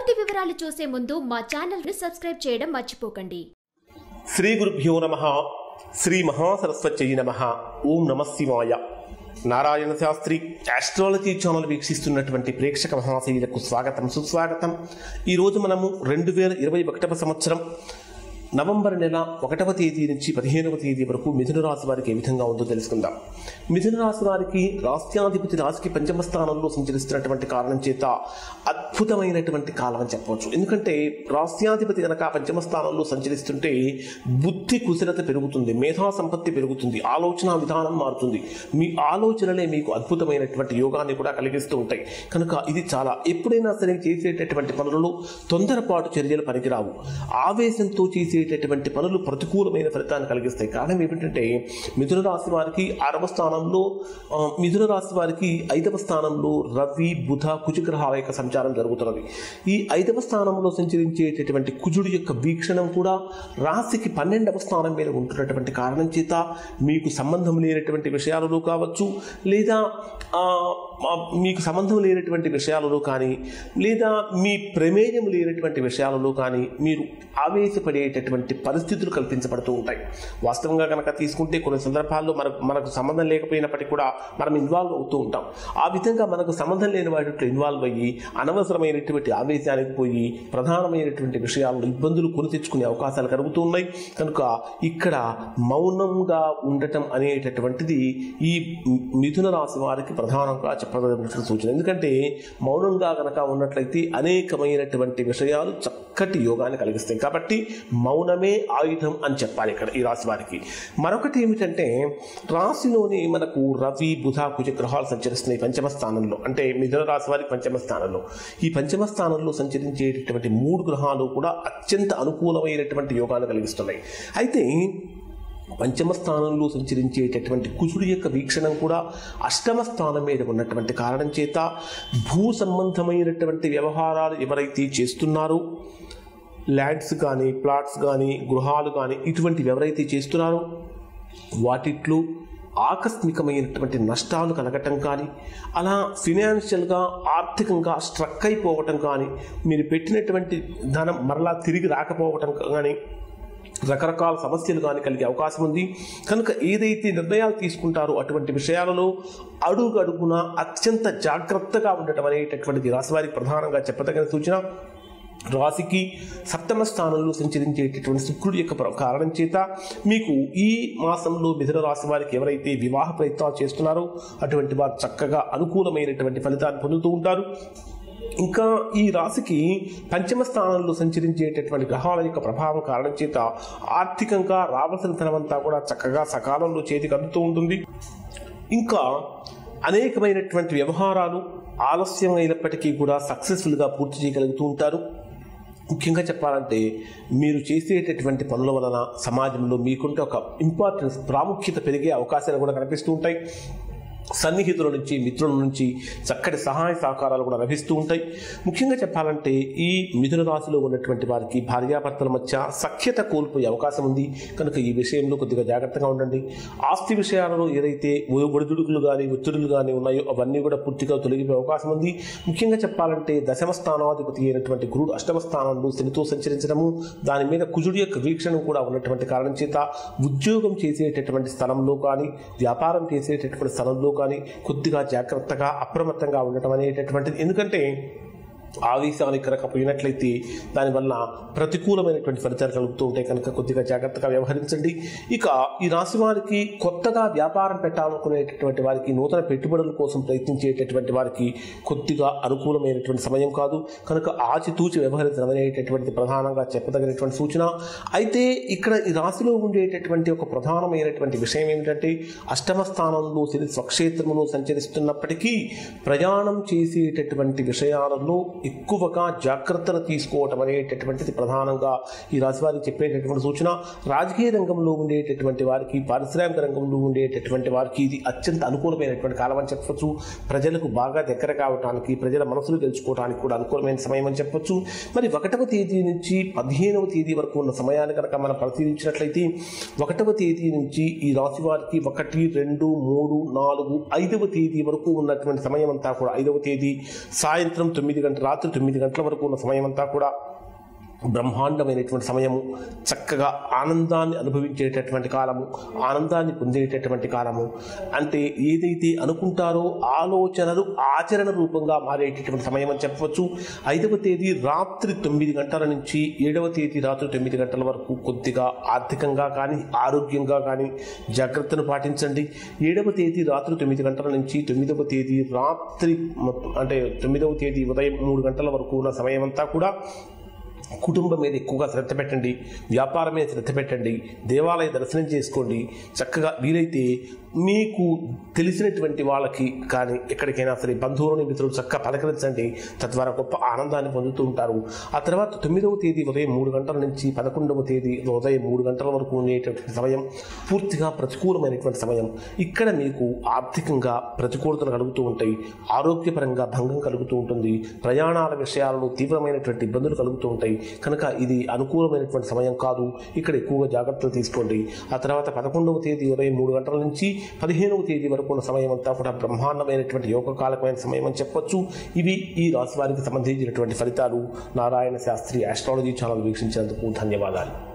పూర్తి వివరాలు చూసే ముందు మా ఛానల్ ని సబ్స్క్రైబ్ చేయడం మర్చిపోకండి శ్రీ గురుభ్యో నమ శ్రీ మహాసరస్వత్యై నమ ఓం నమ శివాయ నారాయణ శాస్త్రి ఆస్ట్రాలజీ ఛానల్ వీక్షిస్తున్నటువంటి ప్రేక్షక మహాశైలకు స్వాగతం సుస్వాగతం ఈరోజు మనము రెండు వేల ఇరవై ఒకటవ సంవత్సరం నవంబర్ నెల ఒకటవ తేదీ నుంచి పదిహేనవ తేదీ వరకు మిథున రాశి వారికి ఏ విధంగా ఉందో తెలుసుకుందాం మిథున రాశి వారికి రాష్ట్రాధిపతి రాశికి పంచమ స్థానంలో సంచరిస్తున్నటువంటి కారణం చేత అద్భుతమైనటువంటి కాలం అని చెప్పవచ్చు ఎందుకంటే రాష్ట్రాధిపతి కనుక పంచమ స్థానంలో సంచరిస్తుంటే బుద్ధి కుశలత పెరుగుతుంది మేధా సంపత్తి పెరుగుతుంది ఆలోచన విధానం మారుతుంది మీ ఆలోచనలే మీకు అద్భుతమైనటువంటి యోగాన్ని కూడా కలిగిస్తూ ఉంటాయి కనుక ఇది చాలా ఎప్పుడైనా సరే చేసేటటువంటి పనులలో తొందరపాటు చర్యలు పనికిరావు ఆవేశంతో చేసేటటువంటి పనులు ప్రతికూలమైన ఫలితాన్ని కలిగిస్తాయి కారణం ఏమిటంటే మిథున రాశి వారికి ఆరవ స్థానంలో ఆ, మిథున రాశి వారికి ఐదవ స్థానంలో రవి బుధ కుజగ్రహాల యొక్క సంచారం జరుగుతున్నది ఈ ఐదవ స్థానంలో సంచరించేటటువంటి కుజుడి యొక్క వీక్షణం కూడా రాశికి పన్నెండవ స్థానం మీద ఉంటున్నటువంటి కారణం చేత మీకు సంబంధం లేనటువంటి విషయాలలో కావచ్చు లేదా ఆ, ఆ, మీకు సంబంధం లేనటువంటి విషయాలలో కానీ లేదా మీ ప్రమేయం లేనటువంటి విషయాలలో కానీ మీరు ఆవేశపడేటటువంటి పరిస్థితులు కల్పించబడుతూ ఉంటాయి వాస్తవంగా కనుక తీసుకుంటే కొన్ని సందర్భాల్లో మనకు మనకు సంబంధం లేకపోయినప్పటికీ కూడా మనం ఇన్వాల్వ్ అవుతూ ఉంటాం ఆ విధంగా మనకు సంబంధం లేని వాటిలో ఇన్వాల్వ్ అయ్యి అనవసరమైనటువంటి ఆవేశానికి పోయి ప్రధానమైనటువంటి విషయాల్లో ఇబ్బందులు కొని తెచ్చుకునే అవకాశాలు కలుగుతూ ఉన్నాయి కనుక ఇక్కడ మౌనంగా ఉండటం అనేటటువంటిది ఈ మిథున రాశి వారికి ప్రధానంగా చెప్పదగిన సూచన ఎందుకంటే మౌనంగా కనుక ఉన్నట్లయితే అనేకమైనటువంటి విషయాలు చక్కటి యోగాన్ని కలిగిస్తాయి కాబట్టి మౌనమే ఆయుధం అని చెప్పాలి ఇక్కడ ఈ రాశి వారికి మరొకటి ఏమిటంటే రాశిలోని మనకు రవి బుధ కుజ గ్రహాలు సంచరిస్తున్నాయి పంచమ స్థానంలో అంటే మిథున రాశి వారికి పంచమ స్థానంలో ఈ పంచమ స్థానంలో సంచరించేటటువంటి మూడు గ్రహాలు కూడా అత్యంత అనుకూలమైనటువంటి యోగాన్ని కలిగిస్తున్నాయి అయితే పంచమ స్థానంలో సంచరించేటటువంటి కుజుడి యొక్క వీక్షణం కూడా అష్టమ స్థానం మీద ఉన్నటువంటి కారణం చేత భూ సంబంధమైనటువంటి వ్యవహారాలు ఎవరైతే చేస్తున్నారో ల్యాండ్స్ కానీ ప్లాట్స్ కానీ గృహాలు కానీ ఇటువంటివి ఎవరైతే చేస్తున్నారో వాటిట్లో ఆకస్మికమైనటువంటి నష్టాలు కలగటం కానీ అలా ఫినాన్షియల్గా ఆర్థికంగా స్ట్రక్ అయిపోవటం కానీ మీరు పెట్టినటువంటి ధనం మరలా తిరిగి రాకపోవటం కానీ రకరకాల సమస్యలు కానీ కలిగే అవకాశం ఉంది కనుక ఏదైతే నిర్ణయాలు తీసుకుంటారో అటువంటి విషయాలలో అడుగు అడుగున అత్యంత జాగ్రత్తగా ఉండటం అనేటటువంటిది రాశివారికి ప్రధానంగా చెప్పదగిన సూచన రాశికి సప్తమ స్థానంలో సంచరించేటటువంటి శుక్రుడి యొక్క ప్ర- కారణం చేత మీకు ఈ మాసంలో మిథున రాశి వారికి ఎవరైతే వివాహ ప్రయత్నాలు చేస్తున్నారో అటువంటి వారు చక్కగా అనుకూలమైనటువంటి ఫలితాన్ని పొందుతూ ఉంటారు ఇంకా ఈ రాశికి పంచమ స్థానంలో సంచరించేటటువంటి గ్రహాల యొక్క ప్రభావం కారణం చేత ఆర్థికంగా రావాల్సిన ధనమంతా కూడా చక్కగా సకాలంలో చేతికి అందుతూ ఉంటుంది ఇంకా అనేకమైనటువంటి వ్యవహారాలు ఆలస్యం అయినప్పటికీ కూడా సక్సెస్ఫుల్గా పూర్తి చేయగలుగుతూ ఉంటారు ముఖ్యంగా చెప్పాలంటే మీరు చేసేటటువంటి పనుల వలన సమాజంలో మీకుంటే ఒక ఇంపార్టెన్స్ ప్రాముఖ్యత పెరిగే అవకాశాలు కూడా కనిపిస్తూ ఉంటాయి సన్నిహితుల నుంచి మిత్రుల నుంచి చక్కటి సహాయ సహకారాలు కూడా లభిస్తూ ఉంటాయి ముఖ్యంగా చెప్పాలంటే ఈ మిథున రాశిలో ఉన్నటువంటి వారికి భార్యాభర్తల మధ్య సఖ్యత కోల్పోయే అవకాశం ఉంది కనుక ఈ విషయంలో కొద్దిగా జాగ్రత్తగా ఉండండి ఆస్తి విషయాలలో ఏదైతే ఒ- ఒడిదుడుకులు కానీ ఒత్తిడులు కానీ ఉన్నాయో అవన్నీ కూడా పూర్తిగా తొలగిపోయే అవకాశం ఉంది ముఖ్యంగా చెప్పాలంటే దశమ స్థానాధిపతి అయినటువంటి గురుడు అష్టమ స్థానంలో శనితో సంచరించడము దాని మీద కుజుడి యొక్క వీక్షణం కూడా ఉన్నటువంటి కారణం చేత ఉద్యోగం చేసేటటువంటి స్థలంలో కానీ వ్యాపారం చేసేటటువంటి స్థలంలో కానీ కొద్దిగా జాగ్రత్తగా అప్రమత్తంగా ఉండటం అనేటటువంటిది ఎందుకంటే ఆవేశానికి కనుక పోయినట్లయితే దానివల్ల ప్రతికూలమైనటువంటి ఫలితాలు కలుగుతూ ఉంటాయి కనుక కొద్దిగా జాగ్రత్తగా వ్యవహరించండి ఇక ఈ రాశి వారికి కొత్తగా వ్యాపారం పెట్టాలనుకునేటటువంటి వారికి నూతన పెట్టుబడుల కోసం ప్రయత్నించేటటువంటి వారికి కొద్దిగా అనుకూలమైనటువంటి సమయం కాదు కనుక ఆచితూచి వ్యవహరించడం అనేటటువంటి ప్రధానంగా చెప్పదగినటువంటి సూచన అయితే ఇక్కడ ఈ రాశిలో ఉండేటటువంటి ఒక ప్రధానమైనటువంటి విషయం ఏమిటంటే అష్టమ స్థానంలో శని స్వక్షేత్రములో సంచరిస్తున్నప్పటికీ ప్రయాణం చేసేటటువంటి విషయాలలో ఎక్కువగా జాగ్రత్తలు తీసుకోవటం అనేటటువంటిది ప్రధానంగా ఈ రాశి వారికి చెప్పేటటువంటి సూచన రాజకీయ రంగంలో ఉండేటటువంటి వారికి పారిశ్రామిక రంగంలో ఉండేటటువంటి వారికి ఇది అత్యంత అనుకూలమైనటువంటి కాలం అని చెప్పొచ్చు ప్రజలకు బాగా దగ్గర కావడానికి ప్రజల మనసులు తెలుసుకోవడానికి కూడా అనుకూలమైన సమయం అని చెప్పొచ్చు మరి ఒకటవ తేదీ నుంచి పదిహేనవ తేదీ వరకు ఉన్న సమయాన్ని కనుక మనం పరిశీలించినట్లయితే ఒకటవ తేదీ నుంచి ఈ రాశి వారికి ఒకటి రెండు మూడు నాలుగు ఐదవ తేదీ వరకు ఉన్నటువంటి సమయం అంతా కూడా ఐదవ తేదీ సాయంత్రం తొమ్మిది గంటల రాత్రి తొమ్మిది గంటల వరకు ఉన్న సమయం అంతా కూడా బ్రహ్మాండమైనటువంటి సమయము చక్కగా ఆనందాన్ని అనుభవించేటటువంటి కాలము ఆనందాన్ని పొందేటటువంటి కాలము అంటే ఏదైతే అనుకుంటారో ఆలోచనలు ఆచరణ రూపంగా మారేటటువంటి సమయం అని చెప్పవచ్చు ఐదవ తేదీ రాత్రి తొమ్మిది గంటల నుంచి ఏడవ తేదీ రాత్రి తొమ్మిది గంటల వరకు కొద్దిగా ఆర్థికంగా కానీ ఆరోగ్యంగా కానీ జాగ్రత్తను పాటించండి ఏడవ తేదీ రాత్రి తొమ్మిది గంటల నుంచి తొమ్మిదవ తేదీ రాత్రి మొత్తం అంటే తొమ్మిదవ తేదీ ఉదయం మూడు గంటల వరకు ఉన్న సమయం అంతా కూడా కుటుంబం మీద ఎక్కువగా శ్రద్ధ పెట్టండి వ్యాపారం మీద శ్రద్ధ పెట్టండి దేవాలయ దర్శనం చేసుకోండి చక్కగా వీలైతే మీకు తెలిసినటువంటి వాళ్ళకి కానీ ఎక్కడికైనా సరే బంధువులని మిత్రులు చక్కగా పలకరించండి తద్వారా గొప్ప ఆనందాన్ని పొందుతూ ఉంటారు ఆ తర్వాత తొమ్మిదవ తేదీ ఉదయం మూడు గంటల నుంచి పదకొండవ తేదీ ఉదయం మూడు గంటల వరకు ఉండేటటువంటి సమయం పూర్తిగా ప్రతికూలమైనటువంటి సమయం ఇక్కడ మీకు ఆర్థికంగా ప్రతికూలతలు కలుగుతూ ఉంటాయి ఆరోగ్యపరంగా భంగం కలుగుతూ ఉంటుంది ప్రయాణాల విషయాలలో తీవ్రమైనటువంటి ఇబ్బందులు కలుగుతూ ఉంటాయి కనుక ఇది అనుకూలమైనటువంటి సమయం కాదు ఇక్కడ ఎక్కువగా జాగ్రత్తలు తీసుకోండి ఆ తర్వాత పదకొండవ తేదీ ఉదయం మూడు గంటల నుంచి పదిహేనవ తేదీ వరకు ఉన్న సమయం అంతా కూడా బ్రహ్మాండమైనటువంటి యోగకాలకమైన సమయం అని చెప్పొచ్చు ఇవి ఈ రాశి వారికి సంబంధించినటువంటి ఫలితాలు నారాయణ శాస్త్రి ఆస్ట్రాలజీ ఛానల్ వీక్షించినందుకు ధన్యవాదాలు